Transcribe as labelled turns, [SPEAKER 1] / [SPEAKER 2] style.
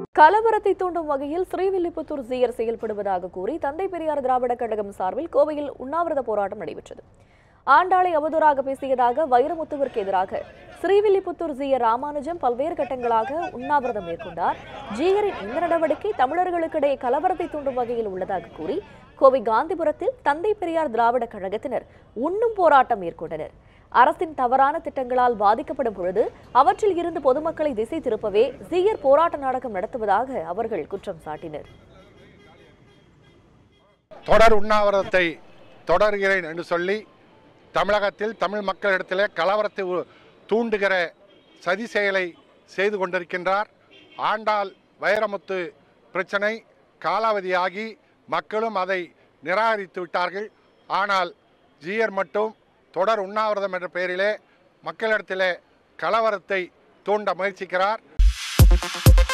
[SPEAKER 1] கலவரத்தை தூண்டும் வகையில் ஸ்ரீவில்லிபுத்தூர் ஜீயர் செயல்படுவதாக கூறி தந்தை பெரியார் திராவிட கழகம் சார்பில் கோவையில் உண்ணாவிரத போராட்டம் நடைபெற்றது ஆண்டாளை அவதூறாக பேசியதாக வைரமுத்துவிற்கு எதிராக ஸ்ரீவில்லிபுத்தூர் ஜீயர் ராமானுஜம் பல்வேறு கட்டங்களாக உண்ணாவிரதம் மேற்கொண்டார் ஜீயரின் இந்த நடவடிக்கை தமிழர்களுக்கிடையே கலவரத்தை தூண்டும் வகையில் உள்ளதாக கூறி கோவை காந்திபுரத்தில் தந்தை பெரியார் திராவிட கழகத்தினர் உண்ணும் போராட்டம் மேற்கொண்டனர் அரசின் தவறான திட்டங்களால் பாதிக்கப்படும் பொழுது அவற்றில் இருந்து பொதுமக்களை திசை திருப்பவே ஜீயர் போராட்ட நாடகம் நடத்துவதாக அவர்கள் குற்றம் சாட்டினர்
[SPEAKER 2] தொடர் உண்ணாவிரதத்தை தொடர்கிறேன் என்று சொல்லி தமிழகத்தில் தமிழ் மக்களிடத்திலே கலவரத்தை உ- தூண்டுகிற சதி செயலை செய்து கொண்டிருக்கின்றார் ஆண்டாள் வைரமுத்து பிரச்சனை காலாவதியாகி மக்களும் அதை நிராகரித்து விட்டார்கள் ஆனால் ஜீயர் மட்டும் தொடர் உண்ணாவிரதம் என்ற பெயரிலே மக்களிடத்திலே கலவரத்தை தூண்ட முயற்சிக்கிறார்